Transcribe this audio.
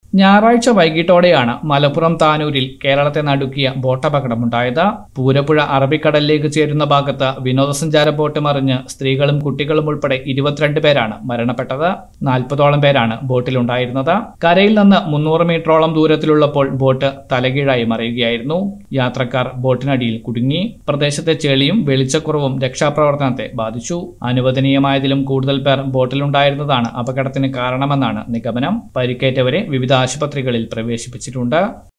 ഞായറാഴ്ച വൈകിട്ടോടെയാണ് മലപ്പുറം താനൂരിൽ കേരളത്തെ നടുക്കിയ ബോട്ടപകടമുണ്ടായത് പൂരപ്പുഴ അറബിക്കടലിലേക്ക് ചേരുന്ന ഭാഗത്ത് വിനോദസഞ്ചാര ബോട്ട് മറിഞ്ഞ് സ്ത്രീകളും കുട്ടികളും ഉൾപ്പെടെ ഇരുപത്തിരണ്ട് പേരാണ് മരണപ്പെട്ടത് നാൽപ്പതോളം പേരാണ് ബോട്ടിലുണ്ടായിരുന്നത് കരയിൽ നിന്ന് മുന്നൂറ് മീറ്ററോളം ദൂരത്തിലുള്ളപ്പോൾ ബോട്ട് തലകീഴായി മറിയുകയായിരുന്നു യാത്രക്കാർ ബോട്ടിനടിയിൽ കുടുങ്ങി പ്രദേശത്തെ ചെളിയും വെളിച്ചക്കുറവും രക്ഷാപ്രവർത്തനത്തെ ബാധിച്ചു അനുവദനീയമായതിലും കൂടുതൽ പേർ ബോട്ടിലുണ്ടായിരുന്നതാണ് അപകടത്തിന് കാരണമെന്നാണ് നിഗമനം പരിക്കേറ്റവരെ വിവിധ ആശുപത്രികളിൽ പ്രവേശിപ്പിച്ചിട്ടുണ്ട്